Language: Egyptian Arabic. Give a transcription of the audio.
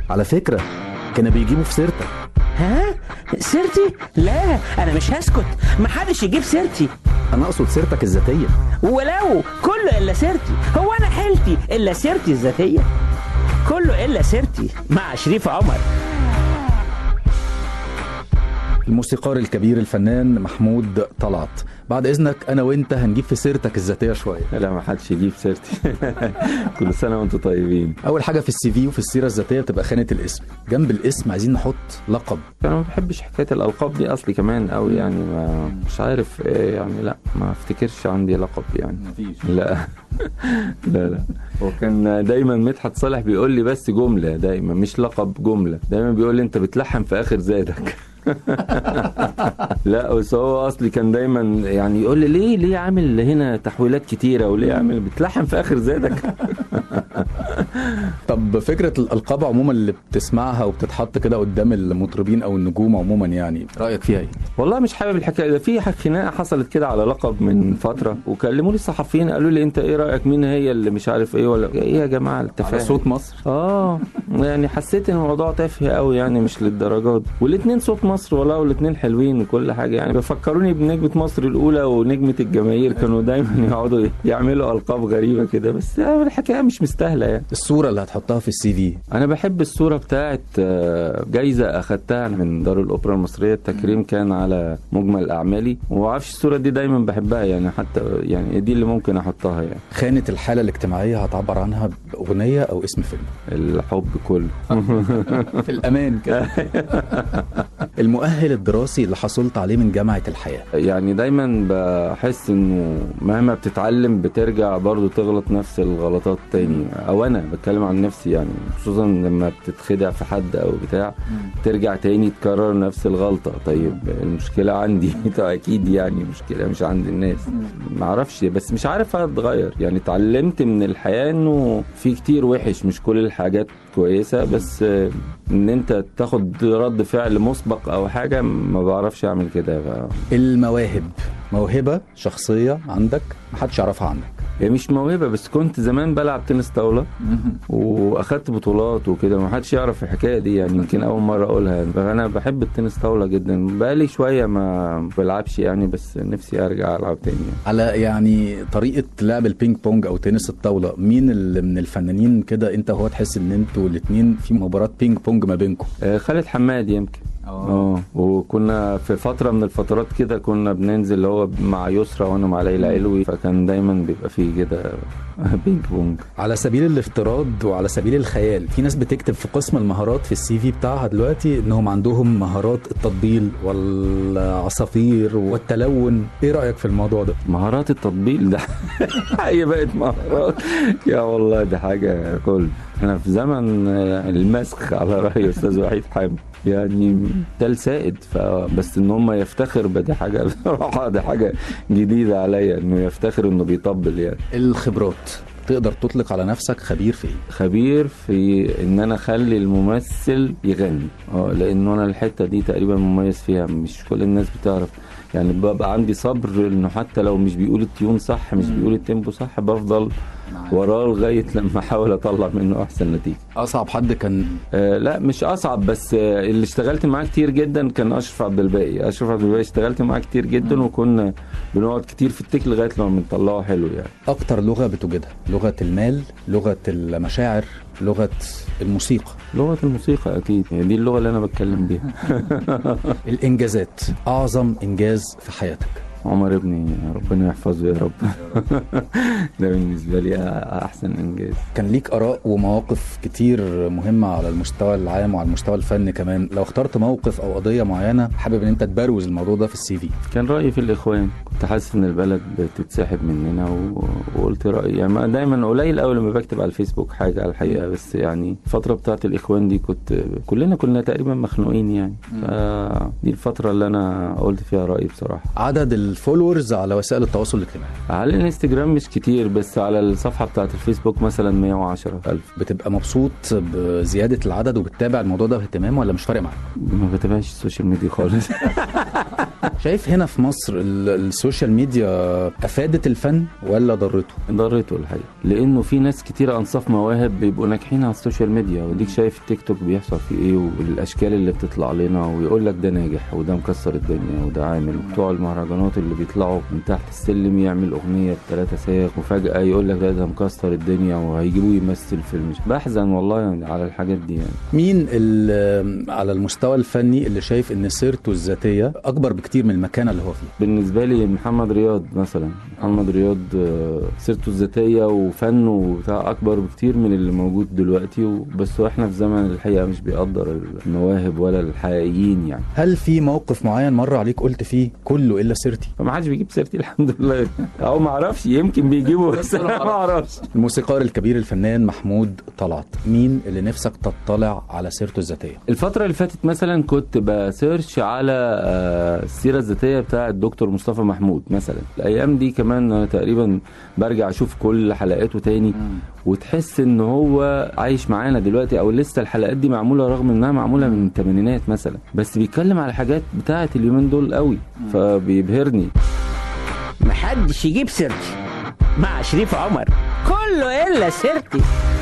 على فكرة كانوا بيجيبوا في سيرتك ها سيرتي لا انا مش هسكت محدش يجيب سيرتي أنا أقصد سيرتك الذاتية ولو كله الا سيرتي هو انا حيلتي الا سيرتي الذاتيه كله الا سيرتي مع شريف عمر الموسيقار الكبير الفنان محمود طلعت بعد إذنك أنا وأنت هنجيب في سيرتك الذاتية شوية لا ما حدش يجيب سيرتي كل سنه وانتم طيبين أول حاجة في السي في وفي السيرة الذاتية بتبقى خانة الاسم جنب الاسم عايزين نحط لقب انا ما بحبش حكايه الالقاب دي اصلي كمان قوي يعني ما مش عارف إيه يعني لا ما افتكرش عندي لقب يعني لا لا لا هو كان دايما مدحت صالح بيقول لي بس جمله دايما مش لقب جمله دايما بيقول لي انت بتلحن في اخر زادك لا بس هو اصلي كان دايما يعني يقول لي ليه ليه عامل هنا تحويلات كتيره وليه عامل بتلحن في اخر زادك طب فكرة الألقاب عموما اللي بتسمعها وبتتحط كده قدام المطربين أو النجوم عموما يعني رأيك فيها إيه؟ والله مش حابب الحكايه ده في خناقه حصلت كده على لقب من فتره وكلموني الصحفيين قالوا لي انت ايه رايك مين هي اللي مش عارف ايه ولا ايه يا جماعه على التفاهم صوت مصر اه يعني حسيت ان الموضوع تافه قوي يعني مش للدرجات دي والاثنين صوت مصر والله والاثنين حلوين وكل حاجه يعني بيفكروني بنجمه مصر الاولى ونجمه الجماهير كانوا دايما يقعدوا يعملوا القاب غريبه كده بس الحكايه مش مستاهله يعني الصورة اللي هتحطها في السي في انا بحب الصوره بتاعت آه، جايزه اخدتها من دار الاوبرا المصريه التكريم كان على مجمل اعمالي وما اعرفش الصوره دي دايما بحبها يعني حتى يعني دي اللي ممكن احطها يعني خانة الحالة الاجتماعية هتعبر عنها بأغنية أو اسم فيلم الحب كله في الأمان كده المؤهل الدراسي اللي حصلت عليه من جامعة الحياة يعني دايما بحس انه مهما بتتعلم بترجع برضو تغلط نفس الغلطات تاني او انا بتكلم عن نفسي يعني خصوصا لما بتتخدع في حد او بتاع ترجع تاني تكرر نفس الغلطة طيب المشكلة عندي طيب اكيد يعني المشكلة مش عند الناس معرفش بس مش عارف اتغير يعني اتعلمت من الحياة انه في كتير وحش مش كل الحاجات كويسة بس آه، ان انت تاخد رد فعل مسبق او حاجة ما بعرفش اعمل كده ف... المواهب موهبة شخصية عندك محدش يعرفها عنك هي مش موهبة بس كنت زمان بلعب تنس طاولة واخدت بطولات وكده ما حدش يعرف الحكاية دي يعني يمكن اول مرة اقولها فانا بحب التنس طاولة جدا بقالي شوية ما بلعبش يعني بس نفسي ارجع العب تاني يعني. على يعني طريقة لعب البينج بونج أو تنس الطاولة مين اللي من الفنانين كده أنت وهو تحس إن أنتوا الاتنين في مباراة بينج بونج ما بينكم آه، خالد حماد يمكن اه وكنا في فتره من الفترات كده كنا بننزل اللي هو مع يسرا وانا مع ليلى علوي فكان دايما بيبقى فيه كده بينج بونج على سبيل الافتراض وعلى سبيل الخيال في ناس بتكتب في قسم المهارات في السي في بتاعها دلوقتي انهم عندهم مهارات التطبيل والعصافير والتلون ايه رايك في الموضوع ده مهارات التطبيل ده هي بقت مهارات يا والله ده حاجه كل احنا في زمن آه، المسخ على راي استاذ وحيد حامد يعني ده السائد فبس ان هم يفتخر بدي حاجه بصراحه دي حاجه جديده عليا انه يفتخر انه بيطبل يعني الخبرات تقدر تطلق على نفسك خبير في ايه خبير في ان انا اخلي الممثل يغني اه لانه انا الحته دي تقريبا مميز فيها مش كل الناس بتعرف يعني ببقى عندي صبر انه حتى لو مش بيقول التيون صح مش بيقول التيمبو صح بفضل وراه لغايه لما احاول اطلع منه احسن نتيجه اصعب حد كان آه لا مش اصعب بس آه اللي اشتغلت معاه كتير جدا كان اشرف عبد الباقي اشرف عبد الباقي اشتغلت معاه كتير جدا وكنا بنقعد كتير في التك لغايه لما بنطلعه حلو يعني اكتر لغه بتوجدها لغه المال لغه المشاعر لغه الموسيقى لغه الموسيقى اكيد يعني دي اللغه اللي انا بتكلم بيها الانجازات اعظم انجاز في حياتك عمر ابني ربنا يحفظه يا رب ده بالنسبه لي احسن انجاز كان ليك اراء ومواقف كتير مهمه على المستوى العام وعلى المستوى الفني كمان لو اخترت موقف او قضيه معينه حابب ان انت تبروز الموضوع ده في السي في كان رايي في الاخوان كنت حاسس ان البلد بتتسحب مننا و... وقلت رايي يعني ما- دايما قليل قوي لما بكتب على الفيسبوك حاجه على الحقيقه بس يعني الفتره بتاعت الاخوان دي كنت كلنا كنا تقريبا مخنوقين يعني فدي الفتره اللي انا قلت فيها رايي بصراحه عدد الفولورز على وسائل التواصل الاجتماعي على الانستجرام مش كتير بس على الصفحه بتاعت الفيسبوك مثلا 110 الف بتبقى مبسوط بزياده العدد وبتتابع الموضوع ده باهتمام ولا مش فارق معاك ما بتابعش السوشيال ميديا خالص شايف هنا في مصر ال- السوشيال ميديا افادت الفن ولا ضرته ضرته الحقيقه لانه في ناس كتير انصاف مواهب بيبقوا ناجحين على السوشيال ميديا وديك شايف التيك توك بيحصل فيه ايه والاشكال اللي بتطلع لنا ويقول لك ده ناجح وده مكسر الدنيا وده عامل وبتوع المهرجانات اللي بيطلعوا من تحت السلم يعمل اغنيه بثلاثه ساق وفجاه يقول لك ده ده مكسر الدنيا وهيجيبوه يمثل فيلم بحزن والله يعني على الحاجات دي يعني مين ال- على المستوى الفني اللي شايف ان سيرته الذاتيه اكبر بكتير من المكانه اللي هو فيها بالنسبة لي محمد رياض مثلا محمد رياض آه، سيرته الذاتية وفنه وبتاع أكبر بكتير من اللي موجود دلوقتي و- بس احنا في زمن الحقيقة مش بيقدر المواهب ولا الحقيقيين يعني هل في موقف معين مر عليك قلت فيه كله الا سيرتي فما حدش بيجيب سيرتي الحمد لله أو ما أعرفش يمكن بيجيبوا بس أنا ما أعرفش الموسيقار الكبير الفنان محمود طلعت مين اللي نفسك تطلع على سيرته الذاتيه الفترة اللي فاتت مثلا كنت بسيرش على آه، السيرة الذاتية بتاع الدكتور مصطفى محمود مثلا الأيام دي كمان أنا تقريبا برجع أشوف كل حلقاته تاني وتحس إن هو عايش معانا دلوقتي أو لسه الحلقات دي معمولة رغم إنها معمولة من الثمانينات مثلا بس بيتكلم على حاجات بتاعة اليومين دول قوي فبيبهرني محدش يجيب سيرتي مع شريف عمر كله الا سيرتي